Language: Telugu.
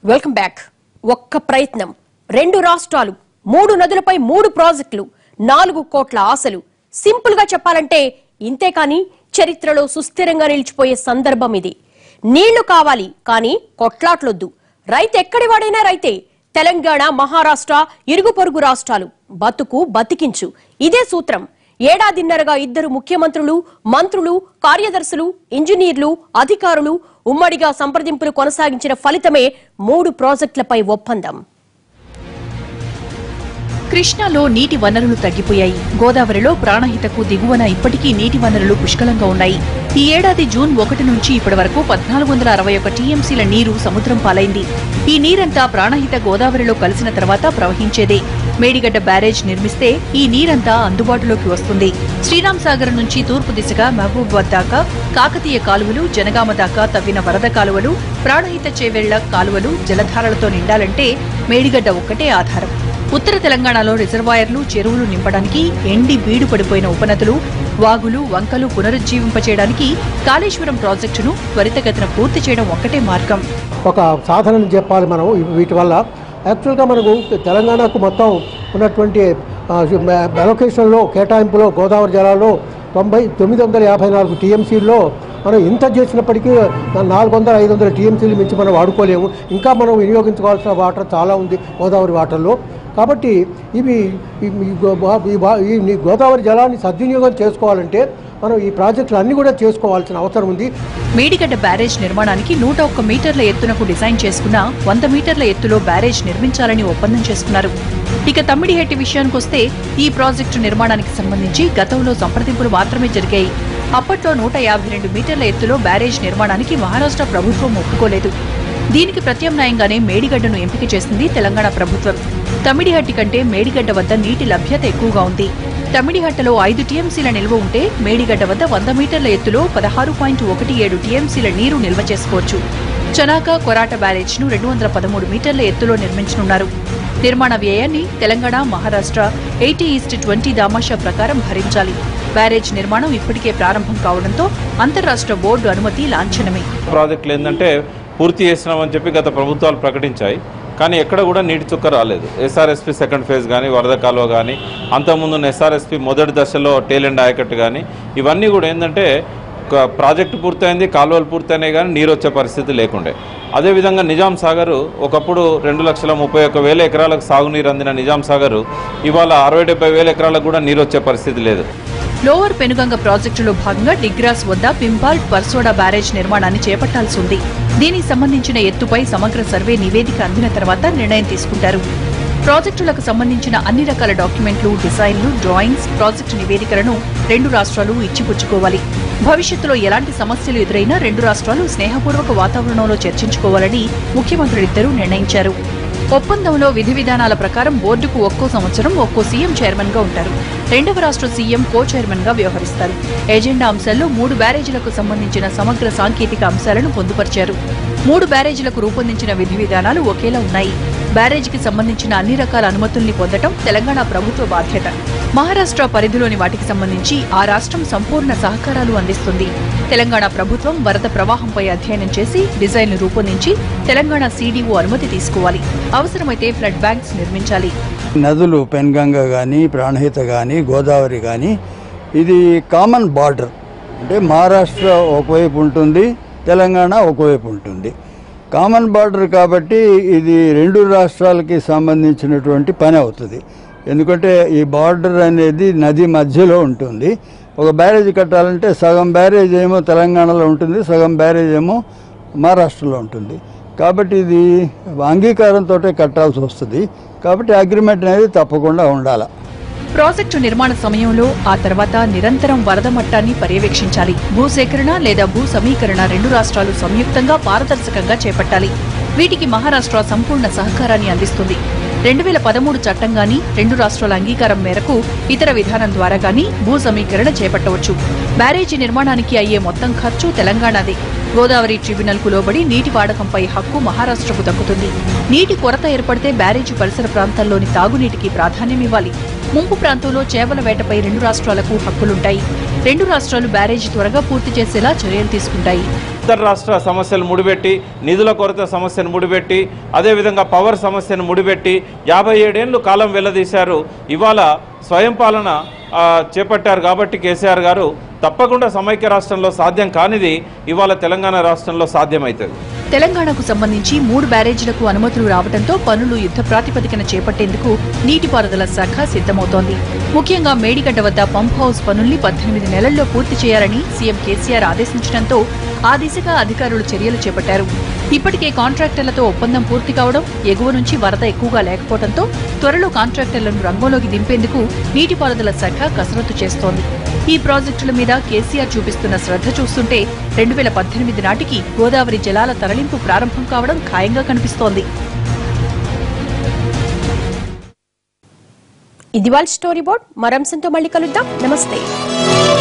వెల్కమ్ బ్యాక్ ఒక్క ప్రయత్నం రెండు రాష్ట్రాలు మూడు నదులపై మూడు ప్రాజెక్టులు నాలుగు కోట్ల ఆశలు సింపుల్ గా చెప్పాలంటే ఇంతే కాని చరిత్రలో సుస్థిరంగా నిలిచిపోయే సందర్భం ఇది నీళ్లు కావాలి కానీ కొట్లాట్లొద్దు రైతు ఎక్కడి వాడైనా రైతే తెలంగాణ మహారాష్ట్ర ఇరుగు పొరుగు రాష్ట్రాలు బతుకు బతికించు ఇదే సూత్రం ఏడాదిన్నరగా ఇద్దరు ముఖ్యమంత్రులు మంత్రులు కార్యదర్శులు ఇంజనీర్లు అధికారులు ఉమ్మడిగా సంప్రదింపులు కొనసాగించిన ఫలితమే మూడు ప్రాజెక్టులపై ఒప్పందం కృష్ణాలో నీటి వనరులు తగ్గిపోయాయి గోదావరిలో ప్రాణహితకు దిగువన ఇప్పటికీ నీటి వనరులు పుష్కలంగా ఉన్నాయి ఈ ఏడాది జూన్ ఒకటి నుంచి ఇప్పటి వరకు పద్నాలుగు వందల అరవై ఒక టీఎంసీల నీరు సముద్రం పాలైంది ఈ నీరంతా ప్రాణహిత గోదావరిలో కలిసిన తర్వాత ప్రవహించేదే మేడిగడ్డ బ్యారేజ్ నిర్మిస్తే ఈ నీరంతా అందుబాటులోకి వస్తుంది శ్రీరామ్ సాగర్ నుంచి తూర్పు దిశగా మహబూబాబాద్ దాకా కాకతీయ కాలువలు జనగామ దాకా తవ్విన వరద కాలువలు ప్రాణహిత చేవెళ్ల కాలువలు జలధారలతో నిండాలంటే మేడిగడ్డ ఒక్కటే ఆధారం ఉత్తర తెలంగాణలో రిజర్వాయర్లు చెరువులు నింపడానికి ఎండి బీడు పడిపోయిన ఉపనదులు వాగులు వంకలు పునరుజ్జీవింపచేయడానికి కాళేశ్వరం ప్రాజెక్టును త్వరితగతిన పూర్తి చేయడం ఒక్కటే మార్గం ఒక సాధనని చెప్పాలి మనం ఇవి- వీటి వల్ల యాక్చువల్గా మనకు తెలంగాణకు మొత్తం ఉన్నటువంటి అలొకేషన్లో కేటాయింపులో గోదావరి జలాల్లో తొంభై తొమ్మిది వందల యాభై నాలుగు టీఎంసీల్లో మనం ఇంత చేసినప్పటికీ నాలుగు వందల ఐదు వందల టీఎంసీలు మించి మనం వాడుకోలేము ఇంకా మనం వినియోగించుకోవాల్సిన వాటర్ చాలా ఉంది గోదావరి వాటర్లో కాబట్టి ఇవి ఈ- ఈ గో- బా- ఈ బా- ఈ నీ గోదావరి జలాన్ని సద్వినియోగం చేసుకోవాలంటే మనం ఈ ప్రాజెక్టులు అన్నీ కూడా చేసుకోవాల్సిన అవసరం ఉంది మేడిగడ్డ బ్యారేజ్ నిర్మాణానికి నూట ఒక్క మీటర్ల ఎత్తునకు డిజైన్ చేసుకున్న వంద మీటర్ల ఎత్తులో బ్యారేజ్ నిర్మించాలని ఒప్పందం చేసుకున్నారు ఇక తమ్మిడిహెట్టి విషయానికొస్తే ఈ ప్రాజెక్టు నిర్మాణానికి సంబంధించి గతంలో సంప్రదింపులు మాత్రమే జరిగాయి అప్పట్లో నూట యాభై రెండు మీటర్ల ఎత్తులో బ్యారేజ్ నిర్మాణానికి మహారాష్ట్ర ప్రభుత్వం ఒప్పుకోలేదు దీనికి ప్రత్యామ్నాయంగానే మేడిగడ్డను ఎంపిక చేసింది తెలంగాణ ప్రభుత్వం తమిడిహట్టి కంటే మేడిగడ్డ వద్ద నీటి లభ్యత ఎక్కువగా ఉంది తమిడిహట్టలో ఐదు టీఎంసీల నిల్వ ఉంటే మేడిగడ్డ వద్ద వంద మీటర్ల ఎత్తులో పదహారు పాయింట్ ఒకటి ఏడు టీఎంసీల నీరు నిల్వ చేసుకోవచ్చు చనాక కొరాట బ్యారేజ్ ను రెండు వందల పదమూడు మీటర్ల ఎత్తులో నిర్మించనున్నారు నిర్మాణ వ్యయాన్ని Telangana Maharashtra eighty is to twenty దామాషా ప్రకారం భరించాలి బ్యారేజ్ నిర్మాణం ఇప్పటికే ప్రారంభం కావడంతో అంతర్రాష్ట్ర బోర్డు అనుమతి లాంఛనమే ప్రాజెక్టులు ఏంటంటే పూర్తి చేసినామని చెప్పి గత ప్రభుత్వాలు ప్రకటించాయి కానీ ఎక్కడ కూడా నీటి చుక్క రాలేదు ఎస్ఆర్ఎస్పి సెకండ్ ఫేజ్ కానీ వరద కాలువ కానీ అంతకుముందు ఎస్ఆర్ఎస్పి మొదటి దశలో టేల్ అండ్ ఆయకట్టు కానీ ఇవన్నీ కూడా ఏంటంటే ఒక ప్రాజెక్టు పూర్తయింది కాలువలు పూర్తయినాయి కానీ నీరు వచ్చే పరిస్థితి లేకుండే అదేవిధంగా నిజాం సాగరు ఒకప్పుడు రెండు లక్షల ముప్పై ఒక్క వేల ఎకరాలకు సాగునీరు అందిన నిజాం సాగరు ఇవాళ అరవై డెబ్బై వేల ఎకరాలకు కూడా నీరు వచ్చే పరిస్థితి లేదు లోవర్ పెనుగంగ ప్రాజెక్టులో భాగంగా డిగ్రాస్ వద్ద పింపాల్ పర్సోడా బ్యారేజ్ నిర్మాణాన్ని చేపట్టాల్సి ఉంది దీనికి సంబంధించిన ఎత్తుపై సమగ్ర సర్వే నివేదిక అందిన తర్వాత నిర్ణయం తీసుకుంటారు ప్రాజెక్టులకు సంబంధించిన అన్ని రకాల డాక్యుమెంట్లు డిజైన్లు డ్రాయింగ్స్ ప్రాజెక్టు నివేదికలను రెండు రాష్ట్రాలు ఇచ్చిపుచ్చుకోవాలి భవిష్యత్తులో ఎలాంటి సమస్యలు ఎదురైనా రెండు రాష్ట్రాలు స్నేహపూర్వక వాతావరణంలో చర్చించుకోవాలని ముఖ్యమంత్రులిద్దరూ నిర్ణయించారు ఒప్పందంలో విధి విధానాల ప్రకారం బోర్డుకు ఒక్కో సంవత్సరం ఒక్కో సీఎం చైర్మన్ గా ఉంటారు రెండవ రాష్ట్ర సీఎం కో చైర్మన్ గా వ్యవహరిస్తారు ఎజెండా అంశాల్లో మూడు బ్యారేజీలకు సంబంధించిన సమగ్ర సాంకేతిక అంశాలను పొందుపరిచారు మూడు బ్యారేజీలకు రూపొందించిన విధి విధానాలు ఒకేలా ఉన్నాయి బ్యారేజీకి సంబంధించిన అన్ని రకాల అనుమతుల్ని పొందటం తెలంగాణ ప్రభుత్వ బాధ్యత మహారాష్ట్ర పరిధిలోని వాటికి సంబంధించి ఆ రాష్ట్రం సంపూర్ణ సహకారాలు అందిస్తుంది తెలంగాణ ప్రభుత్వం వరద ప్రవాహంపై అధ్యయనం చేసి డిజైన్ను రూపొందించి తెలంగాణ సీడీఓ అనుమతి తీసుకోవాలి అవసరమైతే ఫ్లడ్ బ్యాంక్స్ నిర్మించాలి నదులు పెన్గంగ కానీ ప్రాణహిత కానీ గోదావరి కానీ ఇది కామన్ బార్డర్ అంటే మహారాష్ట్ర ఒకవైపు ఉంటుంది తెలంగాణ ఒకవైపు ఉంటుంది కామన్ బార్డర్ కాబట్టి ఇది రెండు రాష్ట్రాలకి సంబంధించినటువంటి పని అవుతుంది ఎందుకంటే ఈ బార్డర్ అనేది నది మధ్యలో ఉంటుంది ఒక బ్యారేజ్ కట్టాలంటే సగం బ్యారేజ్ ఏమో తెలంగాణలో ఉంటుంది సగం బ్యారేజ్ ఏమో మహారాష్ట్రలో ఉంటుంది కాబట్టి ఇది అంగీకారంతో కట్టాల్సి వస్తుంది కాబట్టి అగ్రిమెంట్ అనేది తప్పకుండా ఉండాలి ప్రాజెక్టు నిర్మాణ సమయంలో ఆ తర్వాత నిరంతరం వరద మట్టాన్ని పర్యవేక్షించాలి భూసేకరణ లేదా భూ సమీకరణ రెండు రాష్ట్రాలు సంయుక్తంగా పారదర్శకంగా చేపట్టాలి వీటికి మహారాష్ట్ర సంపూర్ణ సహకారాన్ని అందిస్తుంది రెండు వేల పదమూడు చట్టం గాని రెండు రాష్ట్రాల అంగీకారం మేరకు ఇతర విధానం ద్వారా గాని భూ సమీకరణ చేపట్టవచ్చు బ్యారేజీ నిర్మాణానికి అయ్యే మొత్తం ఖర్చు తెలంగాణదే గోదావరి ట్రిబ్యునల్ కు లోబడి నీటి వాడకంపై హక్కు మహారాష్ట్రకు దక్కుతుంది నీటి కొరత ఏర్పడితే బ్యారేజీ పరిసర ప్రాంతాల్లోని తాగునీటికి ప్రాధాన్యం ఇవ్వాలి ముంపు ప్రాంతంలో చేపల వేటపై రెండు రాష్ట్రాలకు హక్కులుంటాయి రెండు రాష్ట్రాలు బ్యారేజీ త్వరగా పూర్తి చేసేలా చర్యలు తీసుకుంటాయి ఇతర రాష్ట్ర సమస్యలు ముడిపెట్టి నిధుల కొరత సమస్యను ముడిపెట్టి అదేవిధంగా పవర్ సమస్యను ముడిపెట్టి యాభై ఏడేళ్లు కాలం వెల్లదీశారు ఇవాళ స్వయం పాలన ఆ, చేపట్టారు కాబట్టి కేసీఆర్ గారు తప్పకుండా సమైక్య రాష్ట్రంలో సాధ్యం కానిది ఇవాళ తెలంగాణ రాష్ట్రంలో సాధ్యమవుతుంది తెలంగాణకు సంబంధించి మూడు బ్యారేజీలకు అనుమతులు రావడంతో పనులు యుద్ధ ప్రాతిపదికన చేపట్టేందుకు నీటిపారుదల శాఖ సిద్ధమవుతోంది ముఖ్యంగా మేడిగడ్డ వద్ద పంప్ హౌస్ పనుల్ని పద్దెనిమిది నెలల్లో పూర్తి చేయాలని సీఎం కేసీఆర్ ఆదేశించడంతో ఆ దిశగా అధికారులు చర్యలు చేపట్టారు ఇప్పటికే కాంట్రాక్టర్లతో ఒప్పందం పూర్తి కావడం ఎగువ నుంచి వరద ఎక్కువగా లేకపోవడంతో త్వరలో కాంట్రాక్టర్లను రంగంలోకి దింపేందుకు నీటిపారుదల శాఖ కసరత్తు చేస్తోంది ఈ ప్రాజెక్టుల మీద కేసీఆర్ చూపిస్తున్న శ్రద్ధ చూస్తుంటే రెండు వేల పద్దెనిమిది నాటికి గోదావరి జలాల తరలింపు ప్రారంభం కావడం ఖాయంగా కనిపిస్తోంది ఇది వాళ్ళ స్టోరీ బోర్డ్ మరంశంతో మళ్ళీ కలుద్దాం నమస్తే